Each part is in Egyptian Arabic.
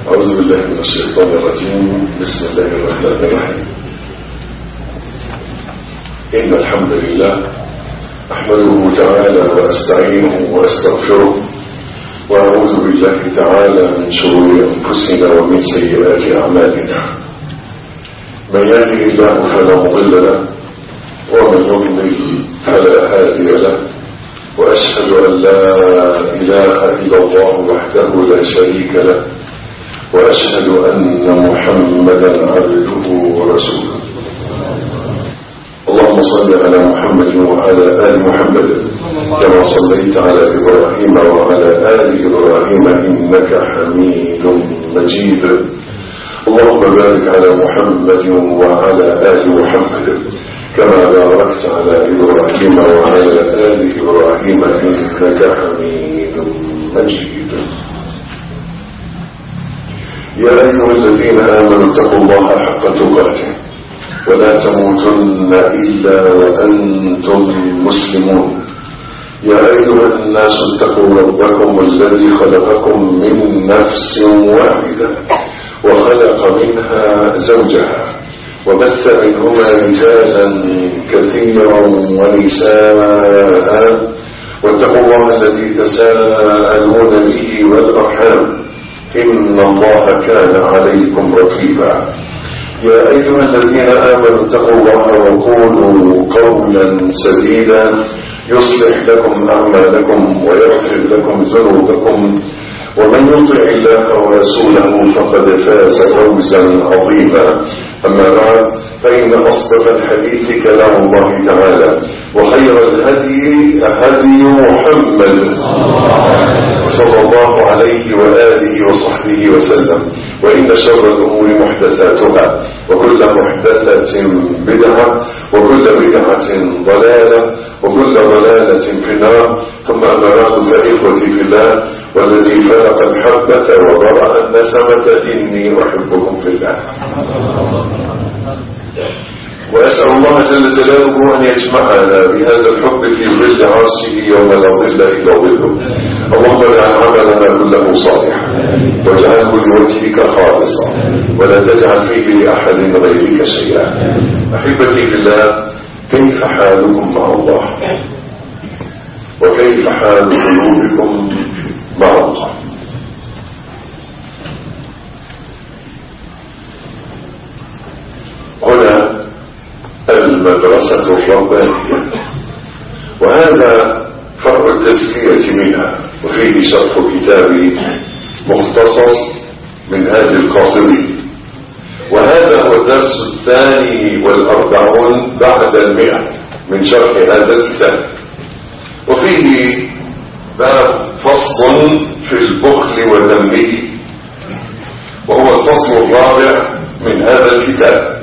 أعوذ بالله من الشيطان الرجيم بسم الله الرحمن الرحيم إن الحمد لله أحمده تعالى وأستعينه وأستغفره وأعوذ بالله تعالى من شرور أنفسنا ومن سيئات أعمالنا من يهده الله فلا مضل له ومن يضلل فلا هادي له وأشهد أن لا إله إلا الله وحده لا شريك له وأشهد أن محمدا عبده ورسوله اللهم صل على محمد وعلى آل محمد كما صليت على إبراهيم وعلى آل إبراهيم إنك حميد مجيد اللهم بارك على محمد وعلى آل محمد كما باركت على إبراهيم وعلى آل إبراهيم إنك حميد مجيد يا أيها الذين آمنوا اتقوا الله حق تقاته ولا تموتن إلا وأنتم مسلمون يا أيها الناس اتقوا ربكم الذي خلقكم من نفس واحدة وخلق منها زوجها وبث منهما رجالا كثيرا ونساء واتقوا الله الذي تساءلون به والأرحام إن الله كان عليكم رقيبا يا أيها الذين آمنوا اتقوا الله وقولوا قولا سديدا يصلح لكم أعمالكم ويغفر لكم ذنوبكم ومن يطع الله ورسوله فقد فاز فوزا عظيما أما بعد فإن أصدق الحديث كلام الله تعالى وخير الهدي هدي محمد صلى الله عليه وآله وصحبه وسلم وإن شر الأمور محدثاتها وكل محدثة بدعة وكل بدعة ضلالة وكل ضلالة في النار ثم أما بعد فإخوتي في الله والذي فلق الحبة وضرع النسمة إني أحبكم في الله وأسأل الله جل جلاله أن يجمعنا بهذا الحب في ظل عرشه يوم لا ظل إلا ظله اللهم اجعل عملنا كله صالحا واجعله لوجهك خالصا ولا تجعل فيه لأحد غيرك شيئا أحبتي في الله كيف حالكم مع الله وكيف حال قلوبكم مع الله هنا المدرسة الربانية وهذا فرع التزكية منها وفيه شرح كتاب مختصر من هذه القاصرين وهذا هو الدرس الثاني والأربعون بعد المئة من شرح هذا الكتاب وفيه باب فصل في البخل وذنبه وهو الفصل الرابع من هذا الكتاب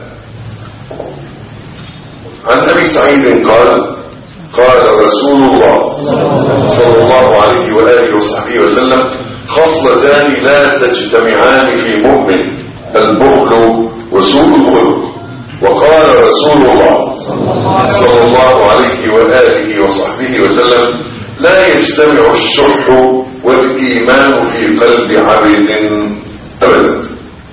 عن أبي سعيد قال قال رسول الله صلى الله عليه وآله وصحبه وسلم خصلتان لا تجتمعان في مؤمن البخل وسوء الخلق وقال رسول الله صلى الله عليه وآله وصحبه وسلم لا يجتمع الشح والإيمان في قلب عبد أبدا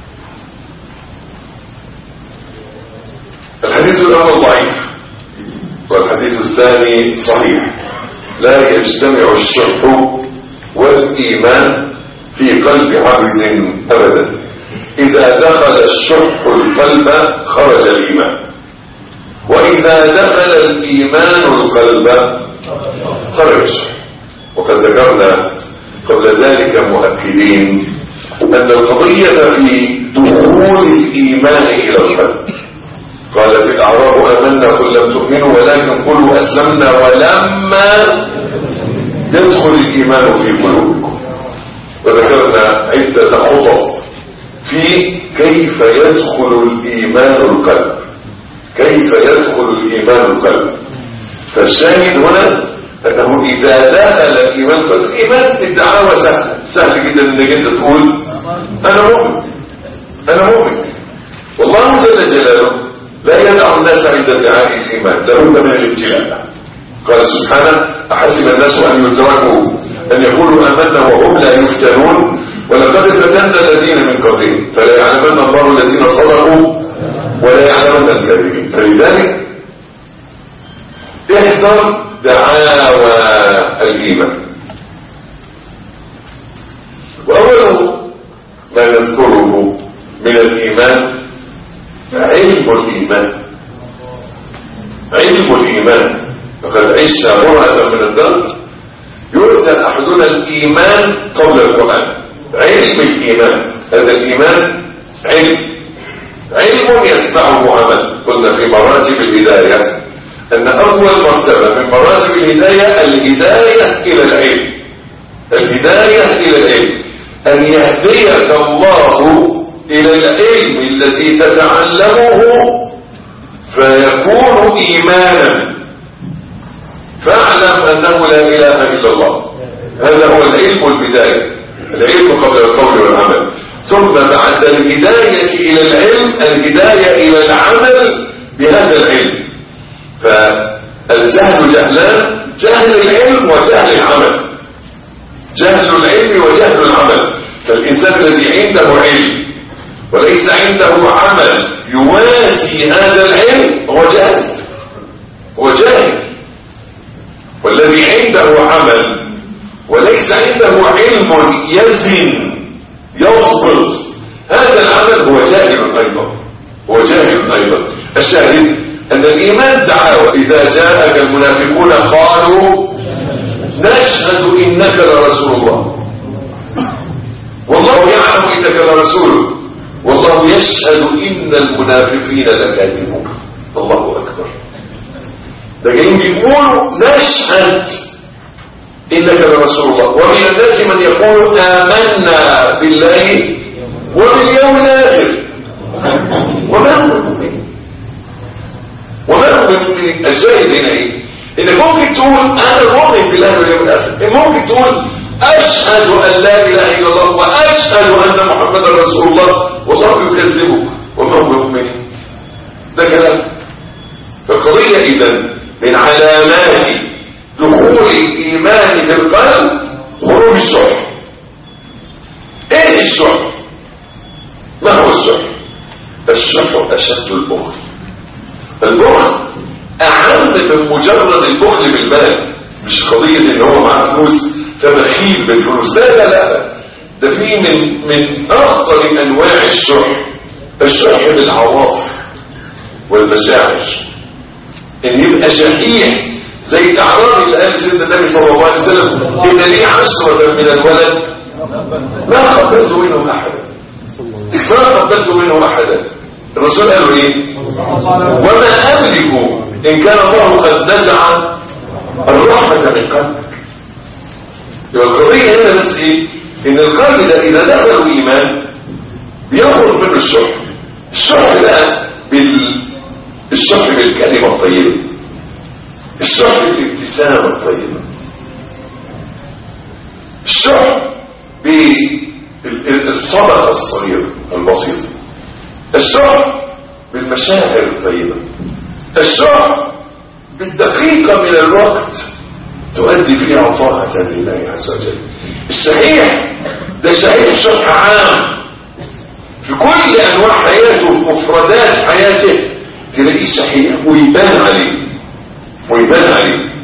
الحديث الأول ضعيف والحديث الثاني صحيح لا يجتمع الشح والإيمان في قلب عبد أبدا إذا دخل الشح القلب خرج الإيمان وإذا دخل الإيمان القلب خرج الشح وقد ذكرنا قبل ذلك مؤكدين أن القضية في دخول الإيمان إلى القلب قالت الأعراب آمنا قل لم تؤمنوا ولكن قلوا أسلمنا ولما يدخل الإيمان في قلوبكم وذكرنا عدة خطب في كيف يدخل الإيمان القلب كيف يدخل الإيمان القلب فالشاهد هنا أنه إذا دخل الإيمان القلب الإيمان الدعاوى سهل سهل جدا أنك أنت تقول أنا مؤمن أنا مؤمن والله جل جلاله لا يدع الناس عند ادعاء الإيمان لابد من الابتلاء قال سبحانه أحسب الناس أن يتركوا أن يقولوا آمنا وهم لا يفتنون ولقد فتنا الذين من قبلهم فلا يعلمن الله الذين صدقوا ولا يعلمن الكاذبين فلذلك احذر دعاوى الايمان واول ما نذكره من الايمان علم الايمان علم الايمان فقد عشنا مرة من الدرس يؤتى احدنا الايمان قبل القرآن علم الايمان هذا الايمان علم علم يتبعه عمل قلنا في مراتب الهداية ان اول مرتبة من مراتب الهداية الهداية الى العلم الهداية الى العلم ان يهديك الله الى العلم الذي تتعلمه فيكون ايمانا فاعلم انه لا اله الا الله هذا هو العلم البداية العلم قبل القول والعمل ثم بعد الهداية الى العلم الهداية الى العمل بهذا العلم فالجهل جهلان جهل العلم وجهل العمل جهل العلم وجهل العمل فالإنسان الذي عنده علم وليس عنده عمل يوازي هذا العلم هو جاهل هو جاهل والذي عنده عمل وليس عنده علم يزن يضبط هذا العمل هو جاهل أيضا هو جاهل أيضا الشاهد أن الإيمان دعاوى إذا جاءك المنافقون قالوا نشهد إنك لرسول الله والله يعلم إنك لرسوله والله يشهد إن المنافقين لكاذبون الله أكبر ده جايين بيقولوا نشهد إنك لرسول الله ومن الناس من يقول آمنا بالله وباليوم الآخر وما هو المؤمن وما هو المؤمن الشاهد هنا ايه انك ممكن تقول انا مؤمن بالله واليوم الاخر ممكن تقول اشهد ان لا اله الا الله واشهد ان محمدا رسول الله والله يكذبك وما هو مؤمن ده كلام فالقضيه اذا من علامات دخول الايمان في القلب خروج الشح ايه الشح ما هو الشح الشح اشد البخل البخل اعم من مجرد البخل بالمال مش قضية ان هو معاه فلوس فبخيل بالفلوس لا لا لا ده في من من اخطر انواع الشح الشح بالعواطف والمشاعر ان يبقى شحيح زي الاعرابي اللي قال سيدنا النبي صلى الله عليه وسلم ان لي عشرة من الولد ما قبلت منهم احدا ما قبلت منهم احدا الرسول قال له ايه وما املك ان كان الله قد نزع الرحمة من قلبك يبقى القضية هنا بس ايه ان القلب ده اذا دخل ايمان بيخرج منه الشح الشح بقى بال الشح بالكلمة الطيبة الشح بالابتسامة الطيبة الشح بالصدقة الصغيرة البسيطة الشح بالمشاعر الطيبة الشح بالدقيقة من الوقت تؤدي فيها طاعة لله عز وجل الصحيح ده صحيح شرح عام في كل أنواع حياته مفردات حياته تلاقيه صحيح ويبان عليه ويبان عليه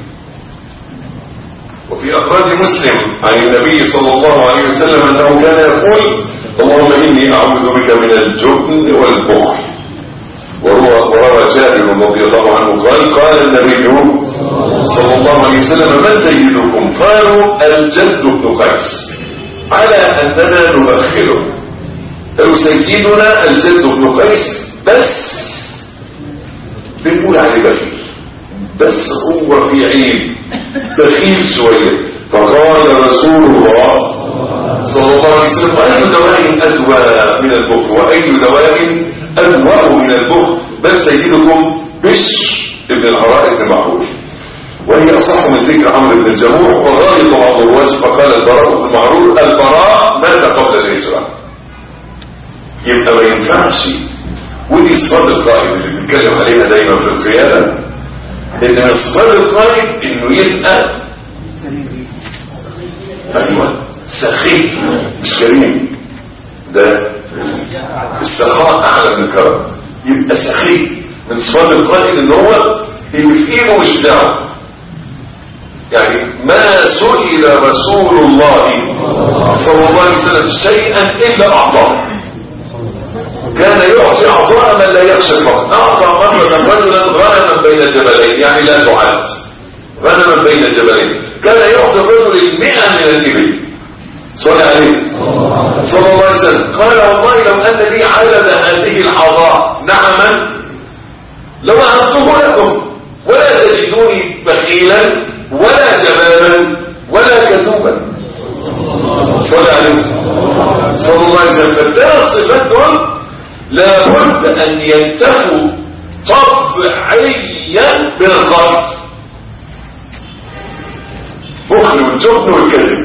وفي أخراج مسلم عن النبي صلى الله عليه وسلم أنه كان يقول اللهم إني أعوذ بك من الجبن والبخل وروى جابر رضي الله عنه قال قال النبي صلى الله عليه وسلم من سيدكم قالوا الجد بن قيس على أننا نبخله قالوا سيدنا الجد بن قيس بس بنقول عليه بخيل بس هو في عيب بخيل شوية فقال رسول الله صلى الله عليه وسلم أي دواء أدوى من البخل وأي دواء أدوى من البخل بل سيدكم بشر ابن العراء بن معروف وهي أصح من ذكر عمرو بن الجموح وغالط بعض الرواة فقال البراء بن معروف البراء مات قبل الهجرة يبقى ما ينفعش ودي الصفات القائد اللي بنتكلم عليها دايما في القيادة ان الصفات القائد انه يبقى ايوه سخي مش كريم ده السخاء اعلى من الكرم يبقى سخي من صفات القائد ان هو اللي في ايده مش بتاعه يعني ما سئل رسول الله صلى الله عليه وسلم شيئا الا اعطاه كان يعطي عطاء من لا يخشى الفقر اعطى مرة رجلا غنما بين جبلين يعني لا تعد غنما بين جبلين كان يعطي الرجل المئة من الابل صلى عليه صلى الله عليه وسلم قال والله لو ان لي عدد هذه العطاء نعما لو اعطته لكم ولا تجدوني بخيلا ولا جبانا ولا كذوبا صلى عليه صلى الله عليه وسلم فالثلاث صفات دول لابد ان ينتفوا طبيعيا من القلب بخل والجبن والكذب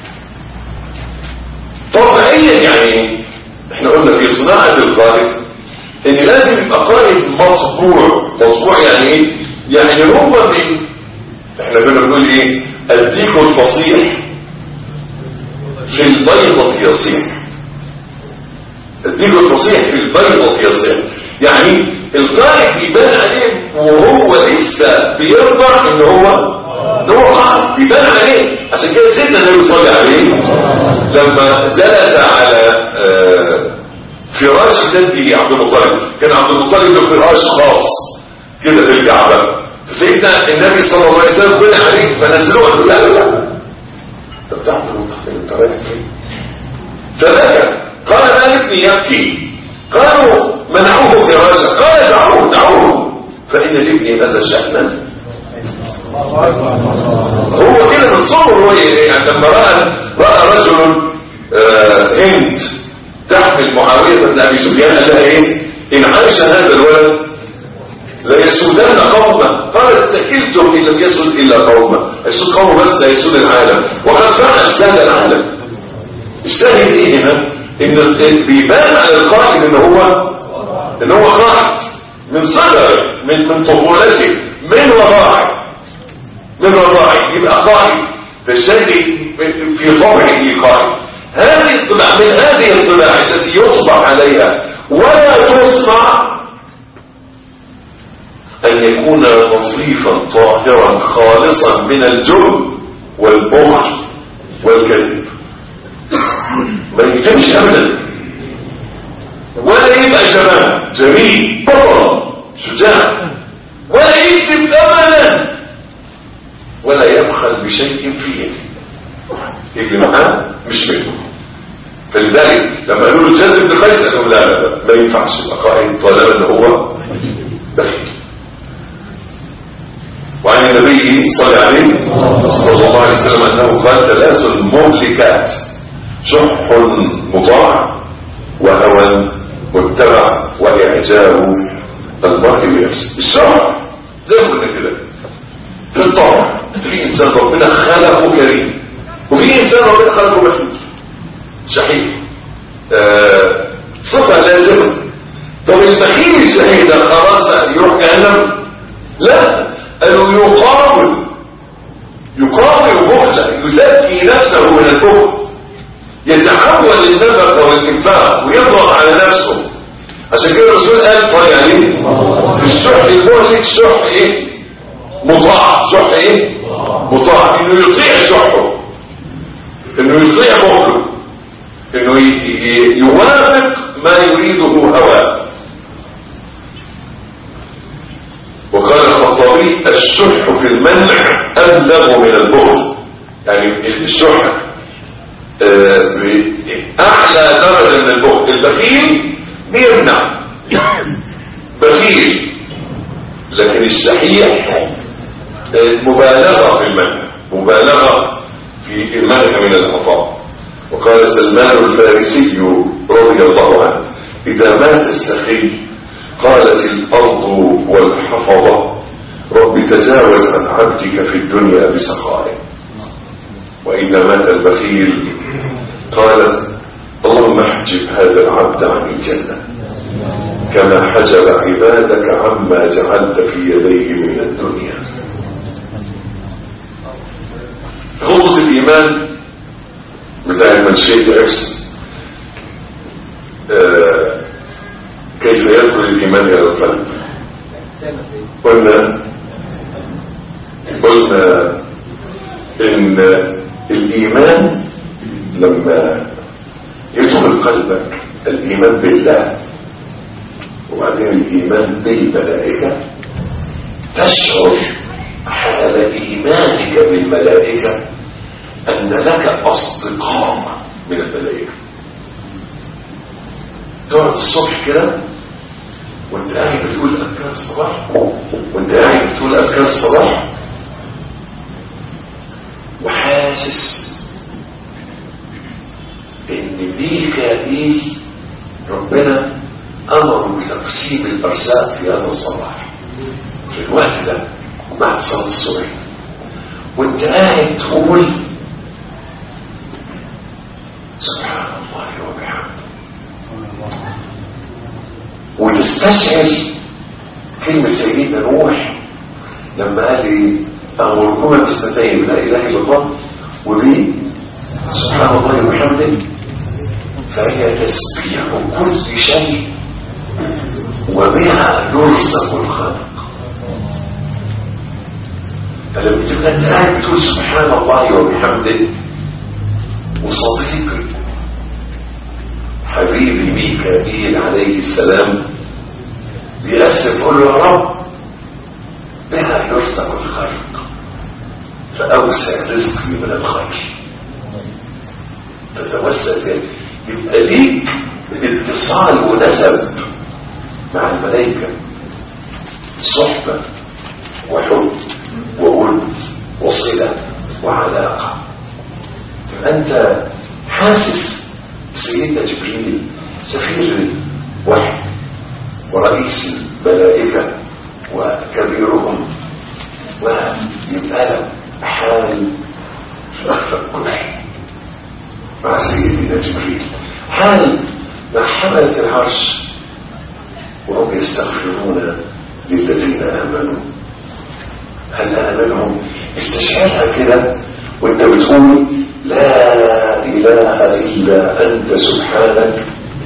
طبيعيا يعني احنا قلنا في صناعة القائد ان لازم يبقى قائد مطبوع مطبوع يعني ايه يعني هو من احنا كنا بنقول ايه الديك الفصيح في البيضة يصيح الديك الفصيح في البيضة يصيح يعني القائد بيبان عليه وهو لسه بيرضع ان هو ان هو قائد بيبان عليه عشان كده سيدنا النبي صلى الله عليه لما جلس على آه فراش جدي عبد المطلب كان عبد المطلب له فراش خاص كده في الكعبه فسيدنا النبي صلى الله عليه وسلم طلع عليه فنزلوه قال له لا لا لا انت بتاع عبد المطلب انت رايح فين فبكى قال ما ابني يبكي قالوا منعوه فراشا قال دعوه دعوه فان لابني هذا شأنا هو كده من صبر هو يعني لما راى راى رجل آه هند تحمل معاويه بن ابي سفيان قال لها ايه ان عاش هذا الولد ليسودان قوما قالت سكلتم ان لم يسود الا قوما يسود قوم بس لا يسود العالم وقد فعل ساد العالم الشاهد ايه هنا ان بيبان على القائد ان هو ان هو قائد من صغره من من طفولته من وراعي من وراعي يبقى قائد فالشاهد في طبعه قائد هذه الطباع من هذه الطباع التي يصبح عليها ولا تصنع أن يكون نظيفا طاهرا خالصا من الجرم والبخل والكذب ما يكتبش أبدا ولا يبقى جمال جميل بطل شجاع ولا يكذب أبدا ولا يبخل بشيء في يده يجي معاه مش منه فلذلك لما قالوا له جد بن قيس قالوا لا لا لا ما ينفعش يبقى قائد طالما ان هو بخيل وعن النبي صلى عليه صلى الله عليه وسلم انه قال ثلاث مهلكات شح مطاع وهوى متبع واعجاب المرء بنفسه الشح زي ما قلنا كده في الطبع في انسان ربنا خلقه كريم وفي انسان ربنا خلقه بخيل شحيح آه صفه لازمه طب البخيل الشهيد ده خلاص يروح جهنم لا قالوا يقابل يقابل بخلا يزكي نفسه من البخل يتعود النفقه والانفاق ويضغط على نفسه عشان كده الرسول قال صلى عليه الشح المهلك شح ايه مطاع شح ايه مطاع انه يطيع شحه انه يطيع بخله انه يوافق ما يريده هواه وقال الخطابي الشح في المنع أبلغ من البخل يعني الشح آه أعلى درجة من البخل البخيل بيمنع بخيل لكن الشحيح آه مبالغة في المنع مبالغة في المنع من العطاء وقال سلمان الفارسي رضي الله عنه إذا مات السخي قالت الأرض والحفظة رب تجاوز عن عبدك في الدنيا بسخائه وإذا مات البخيل قالت اللهم احجب هذا العبد عن الجنة كما حجب عبادك عما جعلت في يديه من الدنيا خطوة الإيمان من شئت اكس آه كيف يدخل الايمان الى القلب قلنا قلنا ان الايمان لما يدخل قلبك الايمان بالله وبعدين الايمان بالملائكه تشعر حال ايمانك بالملائكه ان لك اصدقاء من الملائكه تقعد الصبح كده وانت قاعد بتقول اذكار الصباح وانت قاعد بتقول اذكار الصباح وحاسس ان ميكائيل ربنا امر بتقسيم الارزاق في هذا الصباح في الوقت ده بعد صلاه الصبح وانت قاعد تقول سبحان الله وبحمده وتستشعر كلمة سيدنا نوح لما قال لي أمركم باثنتين لا إله إلا الله وبي سبحان الله وبحمده فهي تسبيح كل شيء وبها يرزق الخلق فلما تبقى انت قاعد بتقول سبحان الله وبحمده وصديقي حبيبي ميكائيل عليه السلام بيأسف يقول له يا رب بها يرزق الخلق فأوسع رزقي من الخير تتوسل به يبقى ليك اتصال ونسب مع الملائكة صحبة وحب وود وصلة وعلاقة تبقى أنت حاسس بسيدنا جبريل سفير الوحي ورئيس الملائكة وكبيرهم ويبقى لك حال تفكر مع سيدنا جبريل حال مع حملة العرش وهم يستغفرون للذين آمنوا هل آمنهم استشعرها كده وانت بتقول لا إله إلا أنت سبحانك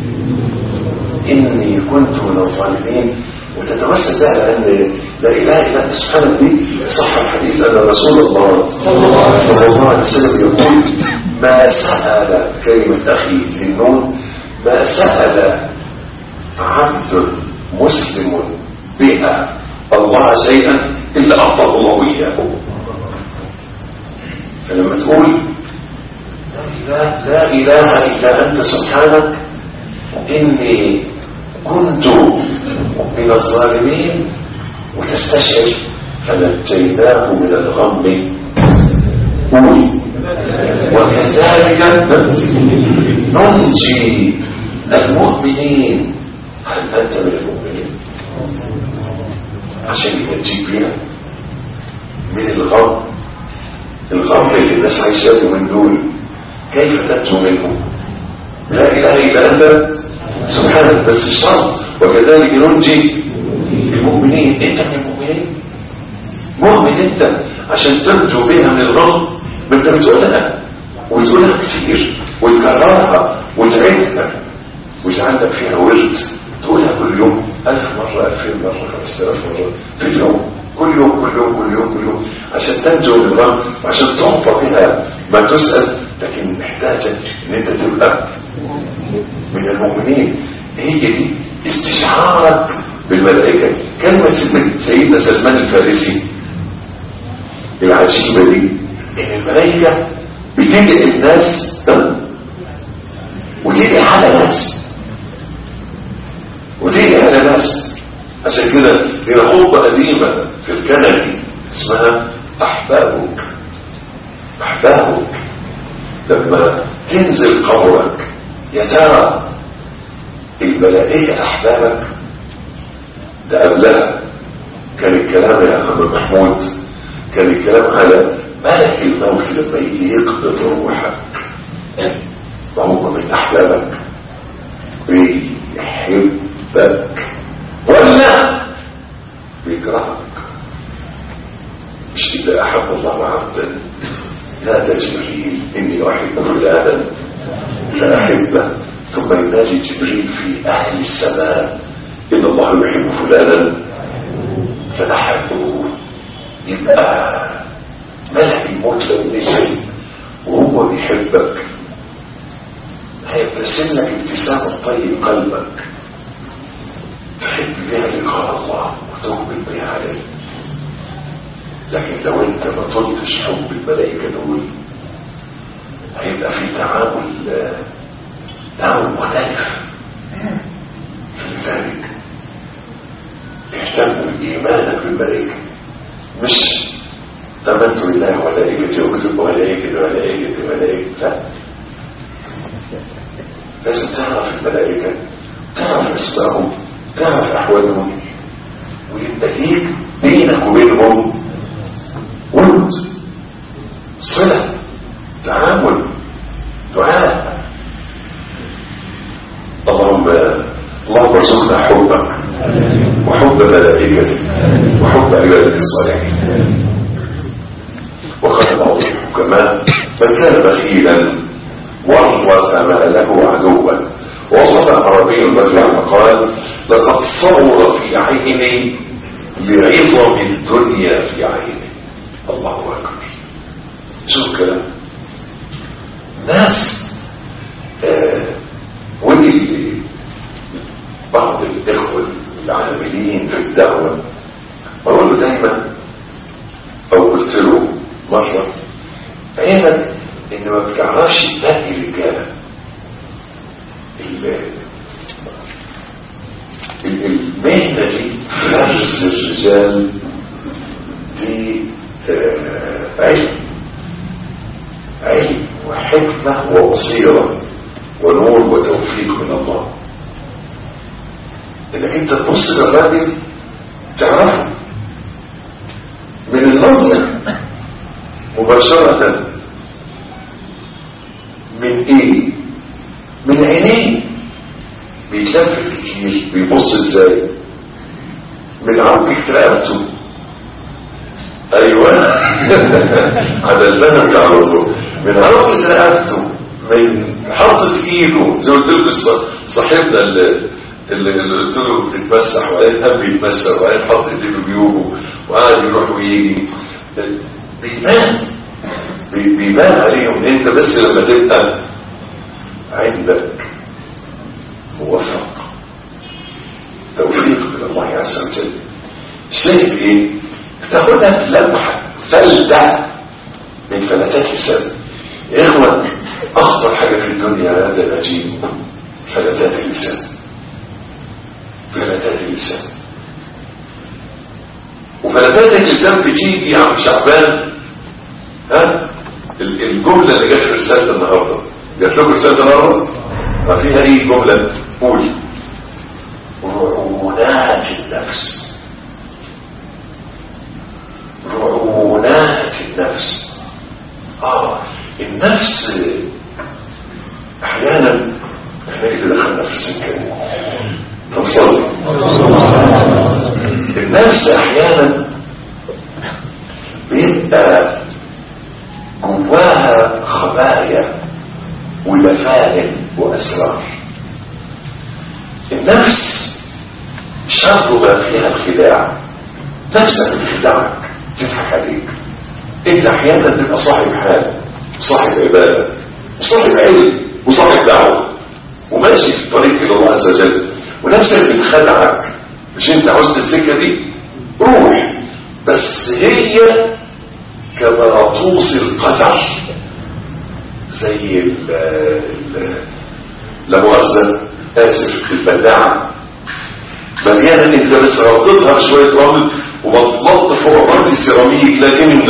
إني كنت من الظالمين وتتوسل بقى لأن لا إله إلا أنت سبحانك دي صح الحديث أن رسول الله صلى الله عليه وسلم يقول ما سأل كلمة أخي ذنون ما سأل عبد مسلم بها الله شيئا إلا أعطاه الله إياه فلما تقول لا, لا إله إلا أنت سبحانك إني كنت من الظالمين وتستشعر فنجيناه من الغم قول وكذلك ننجي المؤمنين هل أنت من المؤمنين عشان ينجيك بيها من الغم الغم اللي الناس عايشاه من دول كيف تنجو منه لا اله الا انت سبحانك بس الشرط وكذلك ننجي المؤمنين انت من المؤمنين مؤمن انت عشان تنجو بها من الغم ما انت بتقولها وتقولها كتير وتكررها وتعيدها وتعلق فيها ورد تقولها كل يوم ألف مرة ألفين مرة خمسة آلاف مرة في اليوم كل يوم كل يوم كل يوم كل يوم عشان تنجو من الغم وعشان تعطى بها ما تسأل لكن محتاجة ان انت تبقى من المؤمنين هي دي استشعارك بالملائكة كلمة سيدنا سلمان الفارسي العجيبة دي ان الملائكة بتدعي الناس وتدعي على ناس وتدعي على ناس عشان كده لنا خطبة قديمة في الكندي اسمها أحبابك أحبابك لما تنزل قبرك يا ترى الملائكة أحبابك ده قبلها كان الكلام يا محمد محمود كان الكلام على ملك الموت لما يجي يقبض روحك ما هو من أحبابك بيحبك ولا بيكرهك مش إذا أحب الله عبدا نادى جبريل إني أحب فلانا فأحبه ثم ينادي جبريل في أهل السماء إن الله يحب فلانا فأحبه يبقى ملك الموت لو نسي وهو بيحبك هيبتسم لك ابتسامة طيب قلبك تحب بها لقاء الله وتقبل بها عليه لكن لو انت ما طلتش حب الملائكة دول هيبقى في تعامل تعامل مختلف فلذلك اهتموا بإيمانك بالملائكة مش آمنت بالله وملائكته وكتب ملائكة ملائكة ملائكة لا لازم تعرف الملائكة تعرف اسمائهم تعرف أحوالهم ويبقى ليك بينك وبينهم ود صلة تعامل دعاء اللهم اللهم ارزقنا حبك وحب ملائكتك وحب عبادك الصالحين وقال بعض الحكماء من كان بخيلا ورث ماله عدوا وصف عربي رجلا فقال لقد صور في عيني لعظم الدنيا في عيني الله اكبر شوف كلام ناس آه ودي بعض الاخوه العاملين في الدعوه بقول له دايما او قلت له مره عيبك ان ما بتعرفش تنقي رجاله المهنه دي فرز الرجال دي آه علم علم وحكمه وبصيره ونور وتوفيق من الله انك انت تبص للراجل تعرفه من النظر مباشرة من ايه من عينيه بيتلفت كتير بيبص ازاي من عوجك رقبته ايوه على الفهم تعرفه من عوجك رقبته من حطت ايده زي ما قلت لكم صاحبنا اللي اللي قلت له بتتمسح وبعدين قام بيتمسح وبعدين حط ايديه في جيوبه وقعد يروح ويجي بيبان بيبان عليهم انت بس لما تبقى عندك موفق توفيق من الله عز وجل شايف ايه بتاخدها في لمحه فلتة من فلتات لسان يا اخوان اخطر حاجه في الدنيا هذا نجيب فلتات اللسان فلتات اللسان وفلتات اللسان بتيجي يا عم شعبان ها الجملة اللي جت في رسالة النهاردة جات لكم رسالة النهاردة ما فيها ايه جملة قول رعونات النفس رعونات النفس اه النفس احيانا احنا اللي دخلنا في السكة دي طب صلي النفس احيانا بيبقى جواها خبايا ودفائن واسرار النفس شر ما فيها الخداع نفسك بتخدعك تضحك عليك انت احيانا تبقى صاحب حال وصاحب عباده وصاحب علم وصاحب دعوه وماشي في الطريق الى الله عز وجل ونفسك بتخدعك مش انت عاوز السكه دي روح بس هي كما توصي القدر زي ال ال لا مؤاخذه اسف البلاعه مليانه انت بس غطيتها بشويه رمل وبطلت فوق رمل سيراميك لكن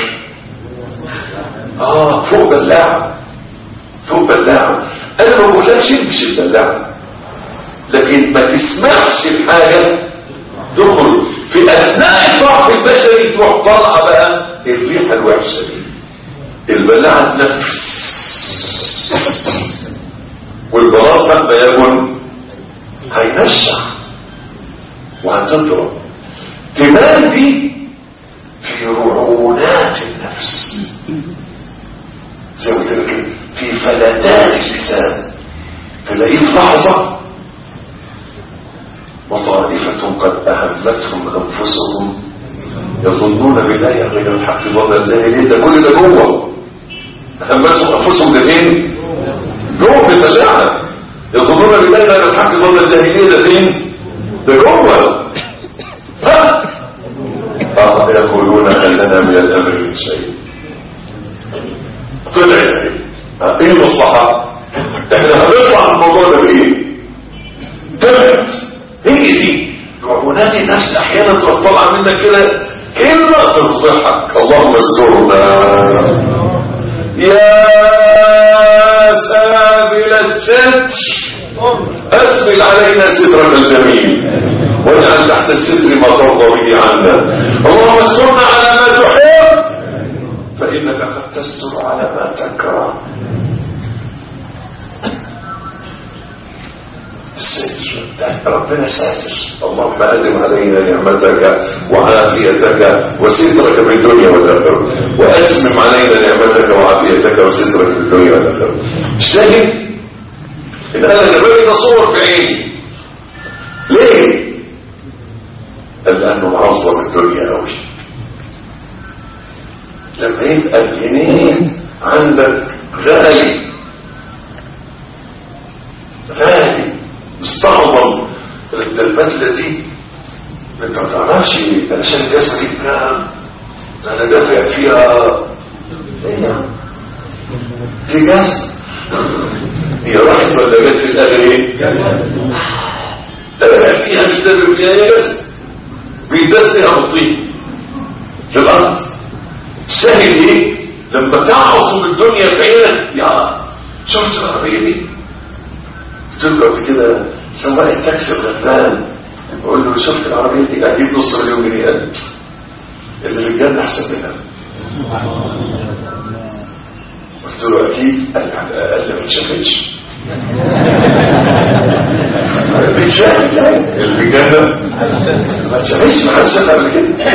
اه فوق بلاعه فوق بلاعه انا ما بقولكش امشي البلاعه لكن ما تسمعش الحاجه تخرج في اثناء الضعف البشري تروح طالعه بقى الريحه الوحشه دي البلاعه تنفس والبلاط مهما يكن هينشع وهتضرب تمادي في رعونات النفس زي ما قلت لك في فلتات اللسان تلاقيه في لحظة وطائفة قد أهمتهم أنفسهم يظنون بالله غير الحق ظن الجاهلية ده كل ده جوه أهمتهم أنفسهم ده فين؟ جوه في الملاعة يظنون بالله غير الحق ظن الجاهلية ده فين؟ ده جوه ها؟ آه يقولون أن لنا من الأمر من شيء طلع يعني آه، ايه المصلحة؟ احنا هنطلع الموضوع ده بايه؟ طلعت هي دي عبونات النفس احيانا تطلع منك كده كلمة تفضحك اللهم استرنا يا سابل الستر اسبل علينا سترك الجميل واجعل تحت الستر ما ترضى به عنا اللهم استرنا على ما تحب فانك قد تستر على ما تكره الستر ده ربنا ساتر اللهم ادم علينا نعمتك وعافيتك وسترك في الدنيا والاخره واتمم علينا نعمتك وعافيتك وسترك في الدنيا والاخره الشاهد ان انا النبي ده صور في عيني ليه قال لانه معظم الدنيا قوي لما يبقى الجنيه عندك غالي غالي مستعظم البدلة دي انت ما تعرفش علشان الجسم دي كام ده انا دافع فيها ايه دي جسم هي راحت ولا جت في الاخر ايه دافع فيها مش دافع فيها هي جسم بيدسني بالطين في الارض شاهد ايه لما تعصم الدنيا في عينك يا شفت العربيه دي ترجع كده سواق التاكسي الغلبان بقول له شفت العربيه دي اجيب نص مليون جنيه قد اللي في الجنه احسن منها قلت له اكيد قال لي على الاقل ما اتشافتش بيتشاهد يعني اللي في الجنه ما اتشافتش ما حدش شافها قبل كده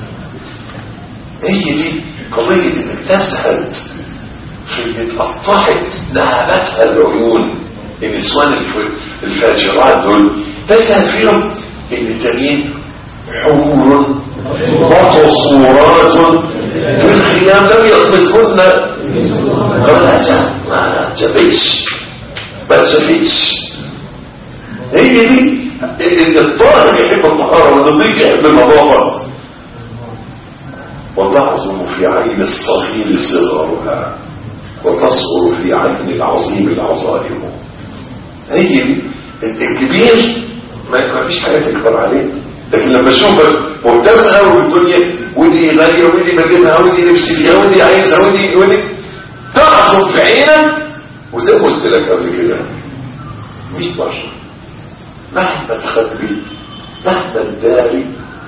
هي دي قضيه انك تزهد في اللي اتقطعت نهبتها العيون النسوان الف- الفاجرات دول تزهد فيهم ان التانيين حور وقصورات في الخيام لم يطمسهن قبل ما جابتش ما تشافتش هي دي ان الطاهر يحب الطهاره والنظيف يحب النظافه وتعظم في عين الصغير صغرها وتصغر في عين العظيم العظائم هي دي الكبير ما ما فيش حاجه تكبر عليه لكن لما اشوفك مهتم قوي بالدنيا ودي غاليه ودي بجيبها ودي نفسي فيها ودي عايزها ودي ودي تعصب في عينك وزي ما قلت لك قبل كده مش بشر مهما تخبي مهما تداري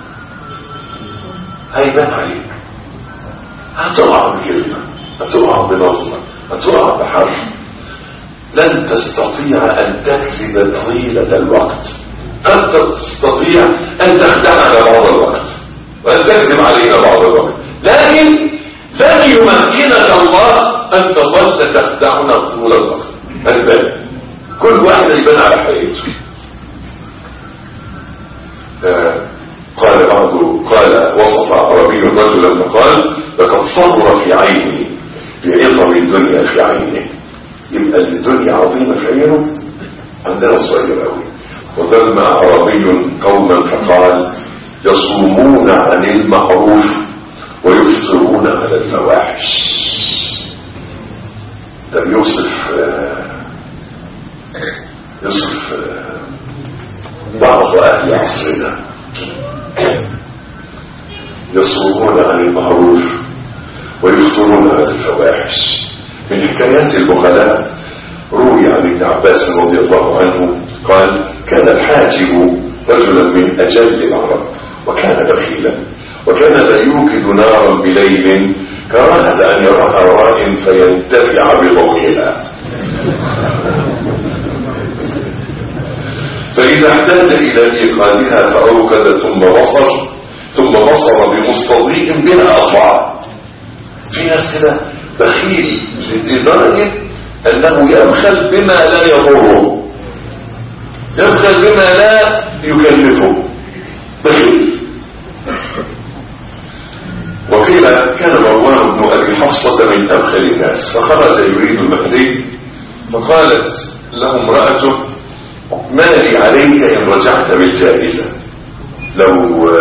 هيبان عليك هتقع بكلمه هتقع بنظره هتقع بحرف لن تستطيع أن تكذب طيلة الوقت قد تستطيع أن تخدعنا بعض الوقت وأن تكذب علينا بعض الوقت لكن لن يمكنك الله أن تظل تخدعنا طول الوقت البال كل واحد يبان على حقيقته آه، قال بعض قال وصف عربي رجلا فقال لقد صبر في عيني بعظم الدنيا في عينه يبقى الدنيا عظيمة في عينه عندنا صغير قوي وذم عربي قوما فقال يصومون عن المعروف ويفطرون على الفواحش ده بيوصف آه، يوصف آه، بعض أهل عصرنا يصومون عن المعروف ويفطرون على الفواحش من حكايات البخلاء روي عن ابن عباس رضي الله عنه قال كان الحاجب رجلا من أجل العرب وكان بخيلا وكان لا يوقد نارا بليل كراهة أن يراها راء فينتفع بضوئها فإذا احتاج إلى إيقادها فأوقد ثم بصر ثم بصر بمستضيء بها أطفال في ناس كده بخيل لدرجة انه يبخل بما لا يضره يبخل بما لا يكلفه بخيل وقيل كان مروان بن ابي حفصه من ابخل الناس فخرج يريد المهدي فقالت له امراته ما لي عليك ان رجعت بالجائزه لو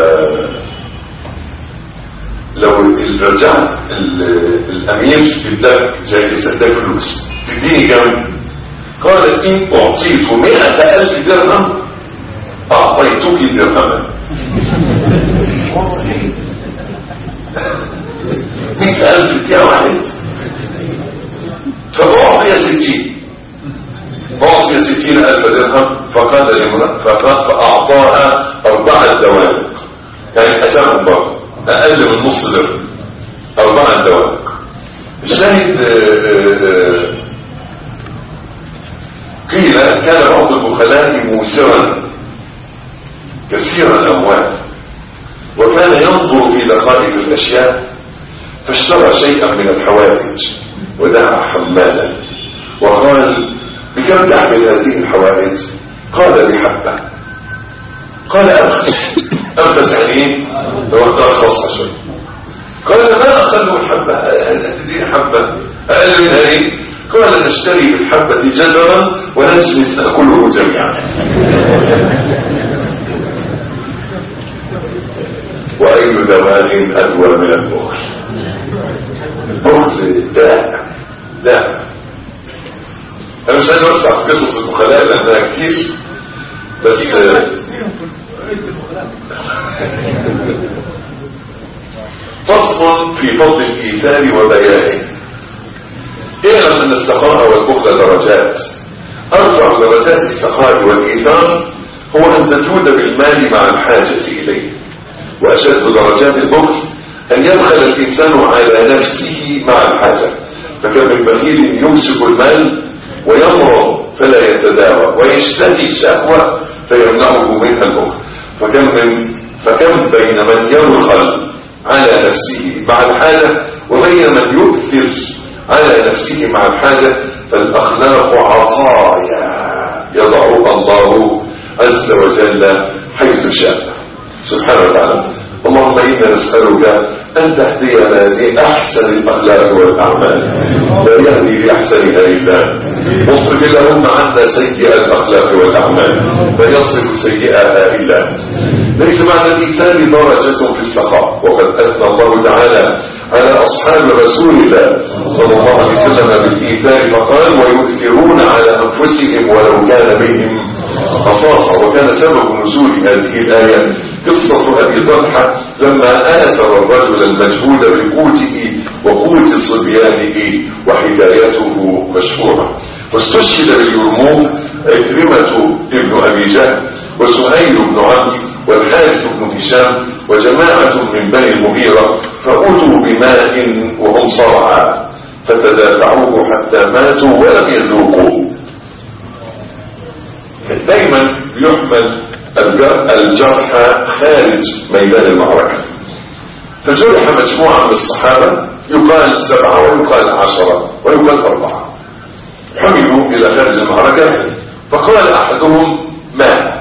لو رجعت الامير اداك جائزه اداك فلوس تديني كم قال ان اعطيت مئة الف درهم اعطيتك درهما مئة الف يا واحد فأعطي ستين أعطي ستين ألف درهم فقال لامرأة فأعطاها أربعة دوائق يعني أسامهم برضه أقل من نص درهم أربعة دوائق الشاهد قيل كان بعض البخلاء موسرا كثير الأموال وكان ينظر في دقائق الأشياء فاشترى شيئا من الحوائج ودعا حمالا وقال بكم تعمل هذه الحوائج قال بحبة قال أنفس أنفس يعني ايه لو أنت أخلصها شوي قال ما أقل من حبة تدين حبة أقل منها ايه قال نشتري بالحبة جزرا ونجلس نأكله جميعا وأي دواء أدوى من البخل البخل داء داء أنا مش عايز أوسع في قصص البخلاء لأنها كتير بس فصل في فضل الإيثار وبيانه اعلم أن السخاء والبخل درجات أرفع درجات السخاء والإيثار هو أن تجود بالمال مع الحاجة إليه وأشد درجات البخل أن يبخل الإنسان على نفسه مع الحاجة فكم من بخيل يمسك المال ويمرض فلا يتداوى ويشتهي الشهوة فيمنعه منها البخل فكم من فكم بين من يبخل على نفسه مع الحاجة وبين من يؤثر على نفسه مع الحاجة فالأخلاق عطايا يضعها الله عز وجل حيث شاء سبحانه وتعالى اللهم إنا نسألك أن تهدينا لأحسن الأخلاق والأعمال لا يهدي لأحسنها إلا أنت واصرف اللهم عنا سيئة الأخلاق والأعمال لا يصرف سيئها إلا أنت ليس معنى الإيثار درجة في السخاء وقد أثنى الله تعالى على أصحاب رسول الله صلى الله عليه وسلم بالإيثار فقال ويؤثرون على أنفسهم ولو كان بهم خصاصة وكان سبب نزول هذه الآية قصة أبي طلحة لما آثر الرجل المجهود بقوته وقوت صبيانه وحكايته مشهورة واستشهد باليرموك عكرمة ابن أبي جهل وسهيل بن عبد والحارث بن هشام وجماعة من بني المغيرة فأتوا بماء وهم صرعى فتدافعوه حتى ماتوا ولم يذوقوا دايما يحمل الجرح خارج ميدان المعركة فجرح مجموعة من الصحابة يقال سبعة ويقال عشرة ويقال أربعة حملوا إلى خارج المعركة فقال أحدهم ماء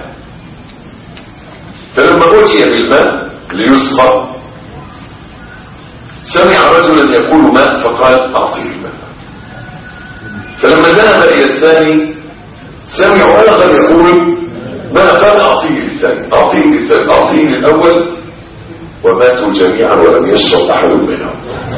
فلما أتي بالماء ليسقى سمع رجلا يقول ماء فقال أعطيه الماء فلما ذهب إلى الثاني سمع آخر يقول ما قال أعطيه للثاني أعطيه للثاني أعطيه للأول وماتوا جميعا ولم يشرب أحد منهم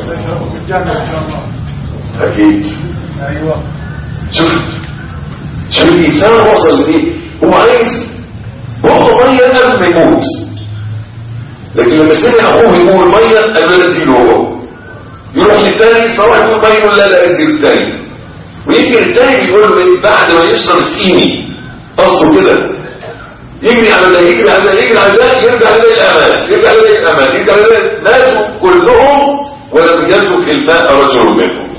أكيد شفت شوف الإنسان وصل لإيه هو عايز وهو مية قبل ما يموت لكن لما سمع أخوه يقول مية قال له اديله هو يروح للثاني يسمع يقول مية يقول لا لا اديله الثاني ويمكن الثاني بيقول له بعد ما يشرب اسقيني قصده كده يجري على ده يجري على ده يجري على ده يرجع لده الأمان يرجع لده الأمان يرجع لده ماتوا كلهم ولم يزك الماء رجل منهم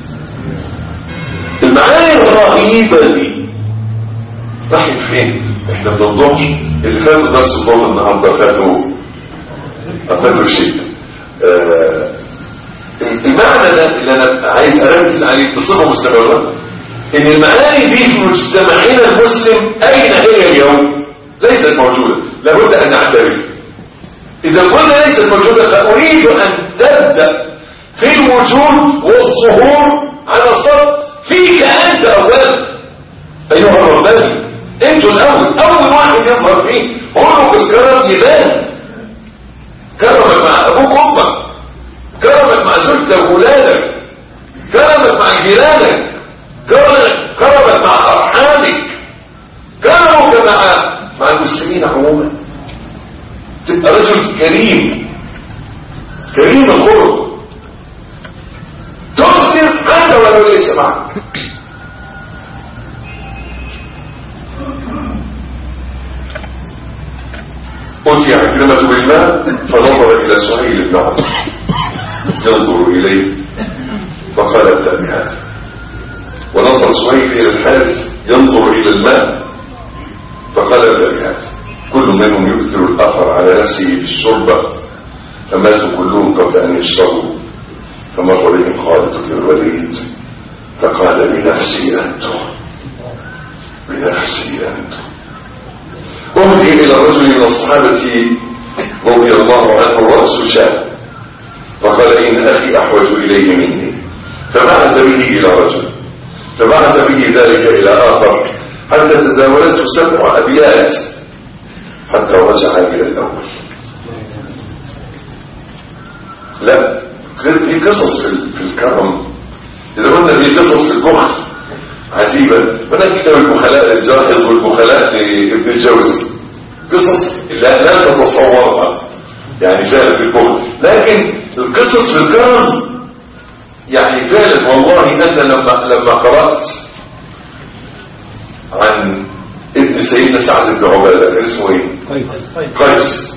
المعاني الرهيبة دي راحت فين؟ احنا من الظهر اللي فاتوا درس الظهر النهارده فاتوا فاتوا شيء آه المعنى ده اللي انا عايز اركز عليه بصفه مستمره ان المعاني دي في مجتمعنا المسلم اين هي اليوم ليست موجودة لابد ان نعترف اذا قلنا ليست موجودة فاريد ان تبدأ في الوجود والظهور على السطح فيك انت اولا ايها الرباني انتوا الاول اول واحد يظهر فيه خلق الكرم يبان كرمك مع ابوك وامك كرمك مع زوجتك واولادك كرمك مع جيرانك كرمك, كرمك مع ارحامك كرمك مع مع المسلمين عموما تبقى رجل كريم كريم الخلق تحسن حتى ولو ليس معك أتي عكرمة بالماء فنظر إلى سهيل بن عمرو ينظر إليه فقال ابدأ بهذا ونظر سهيل إلى الحارث ينظر إلى الماء فقال ابدأ بهذا كل منهم يؤثر الآخر على نفسه في الشربة فماتوا كلهم قبل أن يشربوا فمر بهم خالد بن الوليد فقال بنفسي أنتم بنفسي أنتم أهدي إلى رجل من الصحابة رضي الله عنه رأس شاب فقال إن أخي أحوج إليه مني فبعث به إلى رجل فبعث به ذلك إلى آخر حتى تداولته سبع أبيات حتى رجع إلى الأول لا في قصص في الكرم إذا قلنا في قصص في البخل عجيبة هناك كتاب البخلاء للجاحظ والبخلاء لابن الجوزي قصص لا, لا تتصورها يعني فعلا في البخل لكن القصص في الكرم يعني فعلا والله أنا لما, لما قرأت عن ابن سيدنا سعد بن عبادة كان اسمه ايه قيس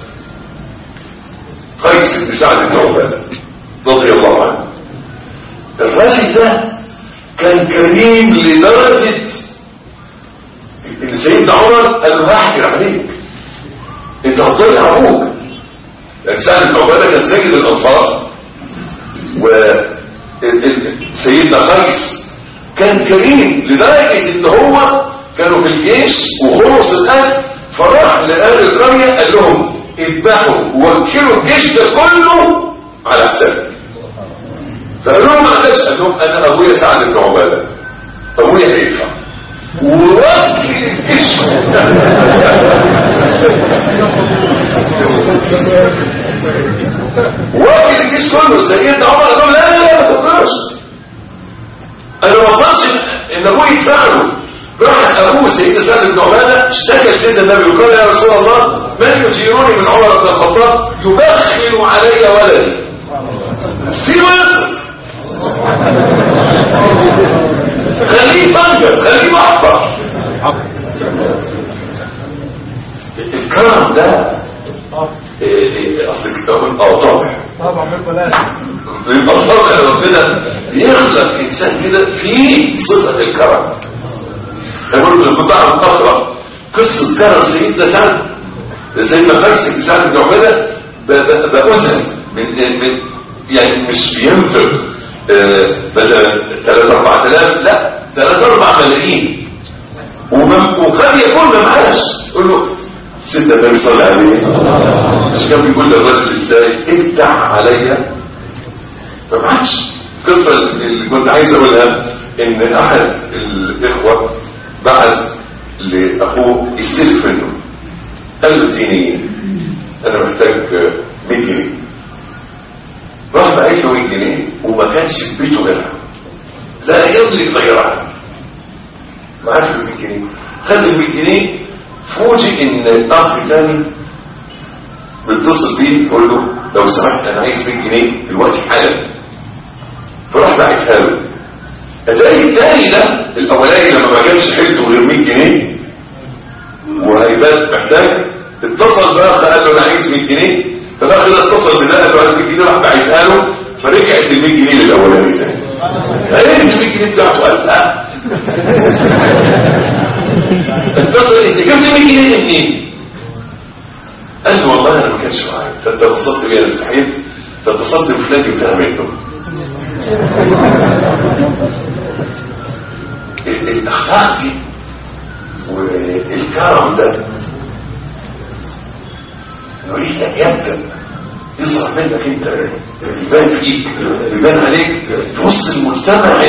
قيس بن سعد بن عبادة رضي الله عنه الراجل ده كان كريم لدرجة ان سيدنا عمر قال له هحكر عليك انت هتضيع ابوك لان سعد بن عباده كان سيد الانصار و سيدنا قيس كان كريم لدرجة ان هو كانوا في الجيش وخلص الاكل فراح لأهل القرية قال لهم اذبحوا ووكلوا الجيش ده كله على حسابي فقال لهم ما عندكش قال لهم انا ابويا سعد بن عباده ابويا هيدفع ووكل الجيش وكل الجيش كله سيدنا عمر قال لهم لا لا لا ما تقدرش انا ما اقدرش ان ابوي يدفع له راح ابوه سيدنا سعد بن عباده اشتكى لسيدنا النبي وقال يا رسول الله من يجيرني من عمر بن الخطاب يبخل علي ولدي سيبه يصرف خليه فنجر خليه محفر الكرم ده اصل الكتاب اه طبع طبعا بالبلاد يبقى الله ربنا يخلق انسان كده فيه صفه الكرم يقول لما كنت اعرف اقرا قصه كرم سيدنا سعد سيدنا فارس بن سعد بن عباده باذن من من يعني مش بينفق بدل 3 4000 لا 3 4 ملايين وقد يكون ما معاش يقول له سيدنا النبي صلى الله عليه مش كان بيقول للرجل السائل ابدع عليا ما معاش القصه اللي كنت عايز اقولها ان احد الاخوه بعد لاخوه يستلف منه قال له اديني انا محتاج 100 جنيه راح باعت له 100 جنيه وما كانش في بيته غيرها لا يملك غيرها معاش ال 100 جنيه خد ال 100 جنيه فوجئ ان اخ تاني بيتصل بيه يقول له لو سمحت انا عايز 100 جنيه دلوقتي حالا فراح باعتها له اتاري التاني ده الاولاني لما ما كانش حيلته غير 100 جنيه وهيبات محتاج اتصل باخ قال له انا عايز 100 جنيه فالاخ ده اتصل بده قال له عايز 100 جنيه راح باعتها له فرجعت ال 100 جنيه للاولاني تاني ايه ال 100 جنيه بتاعته قال لا اتصل انت جبت 100 جنيه منين قال له والله انا ما كانش معايا فانت اتصلت بيا استحيت فاتصلت بفلان جبتها منه الاخلاق دي والكرم ده نريد ان يبدا يظهر منك انت يبان فيك يبان عليك في وسط المجتمع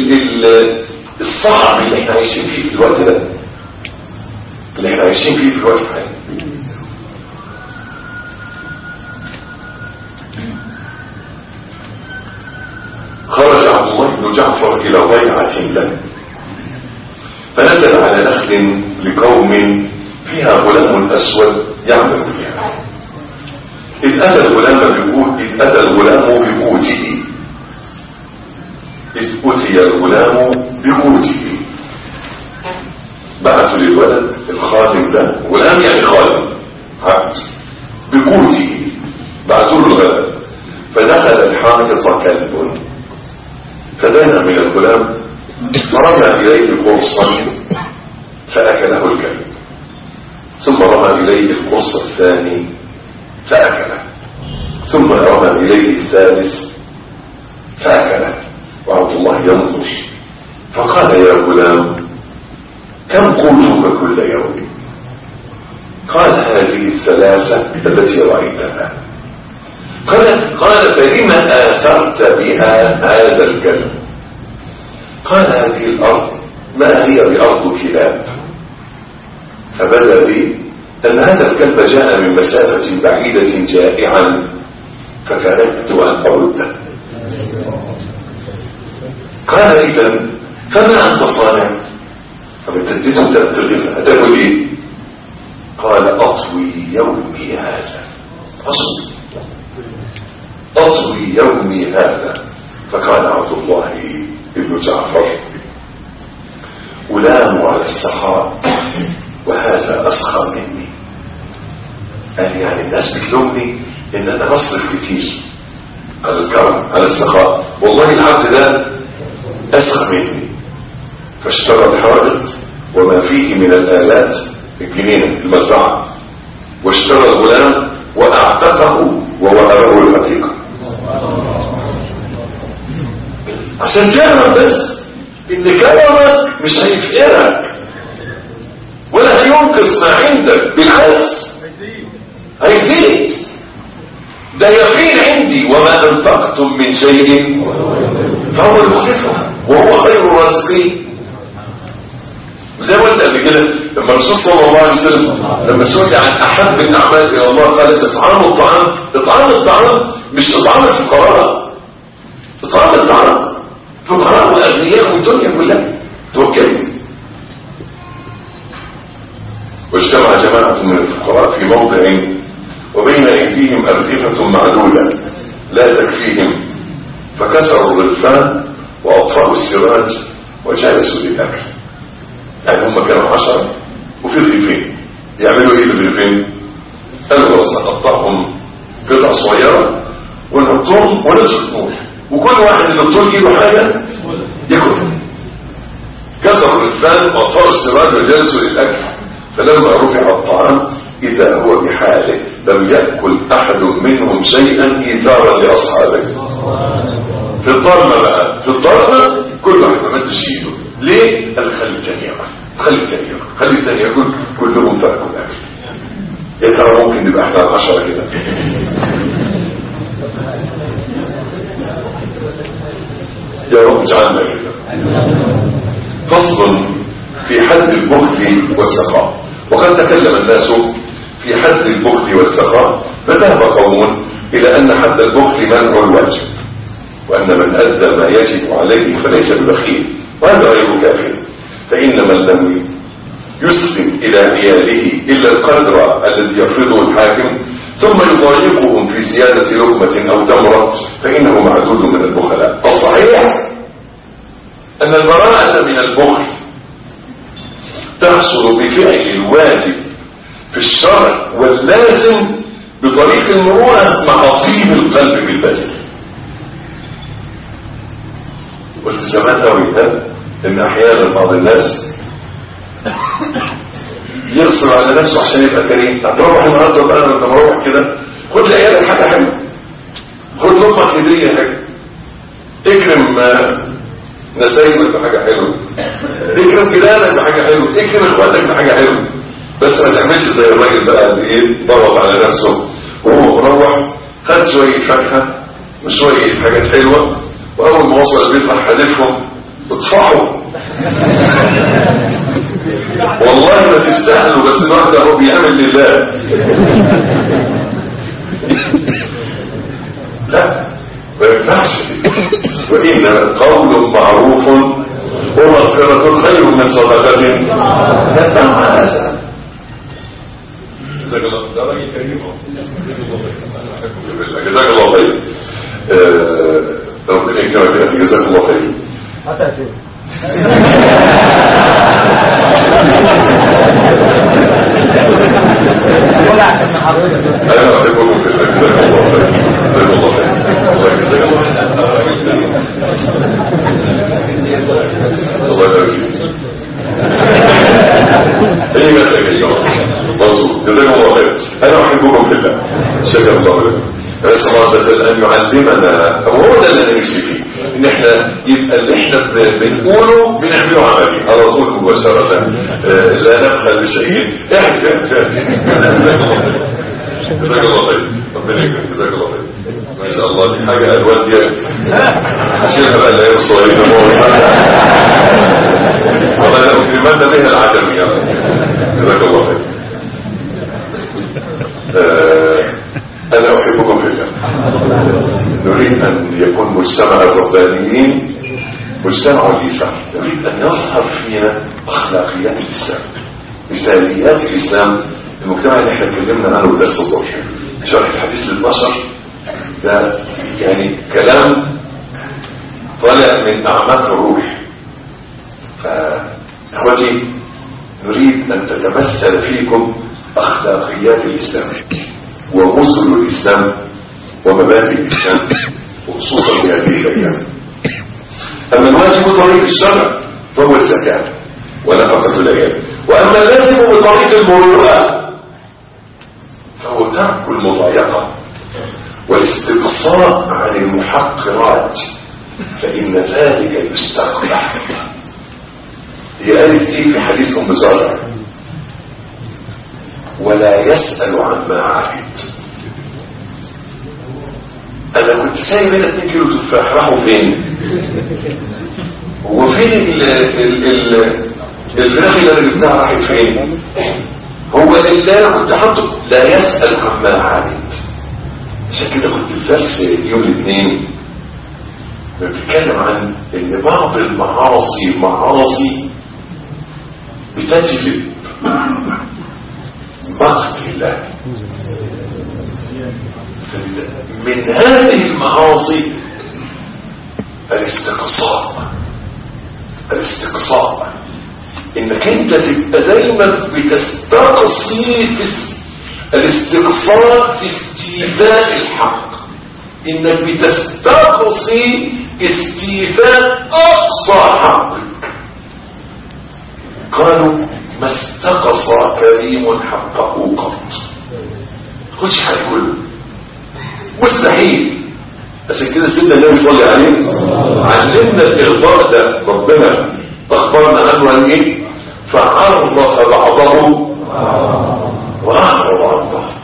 الصعب اللي احنا عايشين فيه في الوقت ده اللي احنا عايشين فيه في الوقت الحالي خرج عبد الله بن جعفر الى ضيعه له فنزل على نخل لقوم فيها غلام اسود يعمل فيها إذ أتى الغلام بقوت إذ أتى الغلام بقوته إذ أتي الغلام بقوته بعثوا للولد الخادم ده غلام يعني خادم عبد بقوته بعثوا له الغلام فدخل الحائط كلب فدنا من الغلام فرمى إليه قرصا فأكله الكلب ثم رمى إليه القرص الثاني فأكله ثم رمى إليه الثالث فأكله وعبد الله ينظر فقال يا غلام كم قوتك كل يوم قال هذه الثلاثة التي رأيتها قال قال فلما آثرت بها هذا الكلب قال هذه الأرض ما هي بأرض كلاب فبدا لي أن هذا الكلب جاء من مسافة بعيدة جائعا فكرهت أن أرده قال إذا فما أنت صانع فبتديته تأتغف هتقول إيه قال أطوي يومي هذا أصل أطوي يومي هذا فقال عبد الله بن جعفر ألام على السخاء وهذا أسخى مني قال يعني الناس بتلومني ان انا بصرف كتير على الكرم على السخاء والله العبد ده اسخى مني فاشترى الحائط وما فيه من الالات الجنينه المزرعه واشترى الغلام واعتقه ووهبه العتيقه عشان تعرف بس ان كرمك مش هيفقرك ولا هينقص ما عندك بالعكس هيزيد ده يقين عندي وما انفقتم من شيء فهو يخلفه وهو خير الرازقين زي ما قلت قبل كده لما الرسول صلى الله عليه وسلم لما سئل عن احب الاعمال الى الله قال اطعام الطعام اطعام الطعام مش اطعام الفقراء اطعام الطعام فقراء واغنياء والدنيا كلها توكلوا واجتمع جماعة من الفقراء في موضع وبين أيديهم أرغفة معدودة لا تكفيهم فكسروا الغلفان وأطفأوا السراج وجلسوا للأكل يعني هم كانوا عشرة وفي رغيفين يعملوا ايه في الرغيفين قالوا سنقطعهم قطع صغيرة ونحطهم ونسكت نور وكل واحد اللي طول ايده حاجة ياكل كسروا الغلفان وأطفأوا السراج وجلسوا للأكل فلما رفع الطعام إذا هو بحاله لم يأكل أحد منهم شيئا إيثارا لأصحابه في الضرمة بقى في الضرمة كل واحد ما مدش ايده ليه؟ قال خلي التاني ياكل خلي التاني ياكل خلي التاني ياكل كلهم تركوا الأكل يا ترى ممكن نبقى احنا العشرة كده يا رب اجعلنا كده فصل في حد البخل والسخاء وقد تكلم الناس في حد البخل والسخاء فذهب قوم إلى أن حد البخل منع الواجب وأن من أدى ما يجب عليه فليس ببخيل وهذا غير كافر فإن من لم يسلم إلى عياله إلا القدر الذي يفرضه الحاكم ثم يضايقهم في زيادة لقمة أو تمرة فإنه معدود من البخلاء الصحيح أن البراءة من البخل تحصل بفعل الواجب في الشرع واللازم بطريق المرونة مع طيب القلب بالبذل قلت زمان قوي ده ان احيانا بعض الناس يغصب على نفسه عشان يبقى كريم هتروح النهارده بقى وانت مروح كده خد لعيالك حاجه حلوه خد لامك هديه حلوه اكرم نسايبك بحاجة حلوة اكرم جيرانك بحاجة حلوة اكرم اخواتك بحاجة حلوة بس ما تعملش زي الراجل بقى اللي ايه ضغط على نفسه وهو مروح خد شوية فاكهة وشوية حاجات حلوة واول ما وصل البيت راح حدفهم اطفحوا والله ما تستاهلوا بس الواحد هو بيعمل لله لا ما ينفعش وإن قول معروف ومغفرة خير من صدقة يتبعها هذا جزاك الله ده راجل كريم جزاك الله خير ربنا يكرمك جزاك الله خير حتى شيء ولا عشان حضرتك بس انا احبكم في الله جزاك الله خير جزاك الله خير الله يبارك فيك ايه ما تلاقيش مظبوط جزاك الله خير انا احبكم في الله شكرا الله لكم بس الله عز وجل ان يعلمنا وهو ده اللي انا نفسي فيه ان احنا يبقى اللي احنا بن- بنقوله بنعمله عملي على طول مباشره آه، لا نبخل بشيء احكي جزاك الله خير جزاك الله خير ربنا يكرمك جزاك الله خير ما شاء الله دي حاجه الوان دي هشيلها بقى الايام الصغيرين والله لا اكرمن بها العجم يا رب جزاك الله خير آه، انا احبكم في الله نريد ان يكون مجتمع الربانيين مجتمع الإسلام نريد ان يظهر فينا اخلاقيات الاسلام مثاليات الاسلام المجتمع اللي احنا اتكلمنا عنه درس الظهر شرح الحديث ال 12 ده يعني كلام طالع من اعماق الروح فاخوتي نريد ان تتمثل فيكم اخلاقيات الاسلام ومثل الاسلام ومبادئ الاسلام وخصوصا في هذه الايام اما الواجب طريق الشرع فهو الزكاه ونفقه العيال واما اللازم بطريق المروءه فهو ترك المضايقه والاستقصاء عن المحقرات فان ذلك يستقبح هي قالت ايه في حديث ام زرع ولا يسأل عما عهد انا كنت سايب هنا 2 كيلو تفاح راحوا فين وفين ال ال ال الفراخ اللي انا جبتها راحت فين هو اللي انا كنت حاطه لا يسأل عما عهد عشان كده كنت في درس يوم الاثنين بنتكلم عن ان بعض المعاصي معاصي بتجلب مقت الله من هذه المعاصي الاستقصاء الاستقصاء انك انت تبقى دايما بتستقصي في اس- الاستقصاء في استيفاء الحق انك بتستقصي استيفاء اقصى حقك قالوا ما استقصى كريم حقه قط خدش حاجه كله مستحيل عشان كده سيدنا النبي صلى الله عليه علمنا الاغضاء ده ربنا اخبرنا عنه عن ايه فعرف بعضه واعرض عن بعض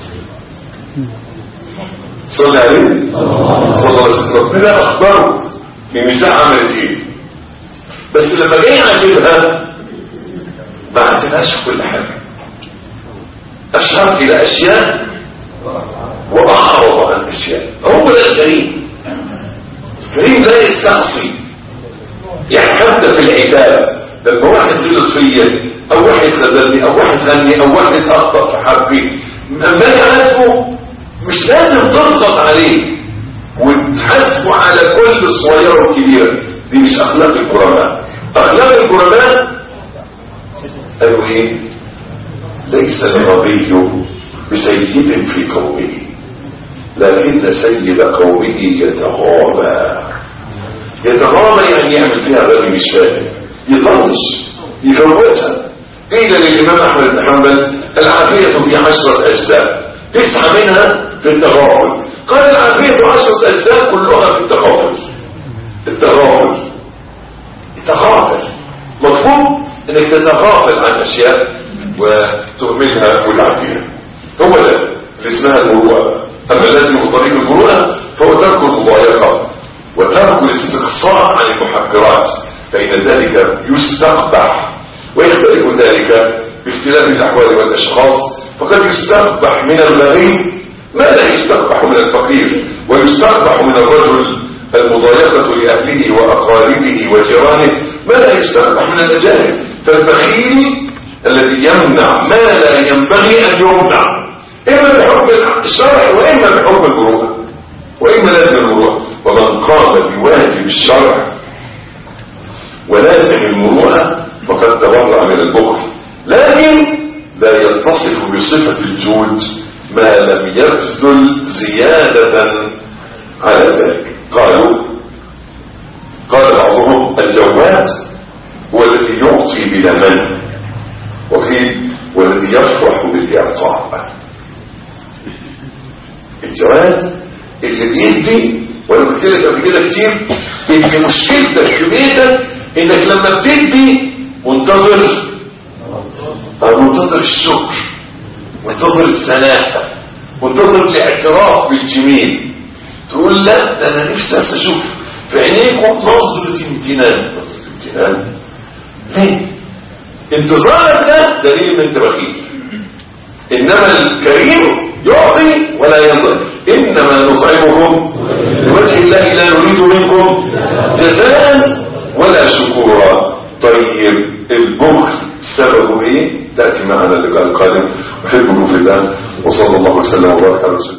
صلى عليه صلى الله عليه وسلم ربنا اخبره النساء عملت ايه بس لما جه يعاتبها ما عاتبهاش في كل حاجه اشار الى اشياء واعرض عن اشياء هو ده الكريم الكريم لا يستقصي يعني حتى في العتاب لما واحد غلط فيا او واحد خذلني او واحد غني او واحد اخطا في حقي اما يعاتبه مش لازم تضغط عليه وتحاسبه على كل الصغيره والكبيره دي مش اخلاق الكرماء اخلاق الكرماء قالوا ايه ليس الغبي بسيد في قومه لكن سيد قومه يتغامى يتغامى يعني يعمل فيها غبي مش فاهم يطنش يفوتها قيل للامام احمد بن حنبل العافيه في عشره اجزاء تسعه منها في التغافل قال العافيه عشره اجزاء كلها في التغافل التغافل انك تتغافل عن اشياء وتهملها وتعديها هو ده اللي اسمها المروءه اما لازم طريق المروءه فهو ترك المضايقه وترك الاستقصاء عن المحقرات فان ذلك يستقبح ويختلف ذلك باختلاف الاحوال والاشخاص فقد يستقبح من الغني ما لا يستقبح من الفقير ويستقبح من الرجل المضايقة لأهله وأقاربه وجيرانه ما لا يستقبح من الأجانب فالبخيل الذي يمنع ما لا ينبغي أن يمنع إما بحكم الشرع وإما بحكم المروءة وإما لازم المروءة ومن قام بواجب الشرع ولازم المروءة فقد تبرع من البخل لكن لا يتصف بصفة الجود ما لم يبذل زيادة على ذلك قالوا قال بعضهم الجواد هو الذي يعطي بلا من وقيل والذي يفرح بالإعطاء الجواد اللي بيدي وانا قلت لك قبل كده كتير ان مشكلتك في بيتك انك لما بتدي منتظر منتظر الشكر منتظر الثناء منتظر الاعتراف بالجميل تقول لا ده انا نفسي اشوف في عينيكم نظرة امتنان نظرة امتنان ليه انتظارك ده دليل ان انت بخيل انما الكريم يعطي ولا ينظر انما نطعمكم لوجه الله لا نريد منكم جزاء ولا شكورا طيب البخل سببه ايه تأتي معنا اللقاء القادم احبكم في الله وصلى الله وسلم وبارك على رسول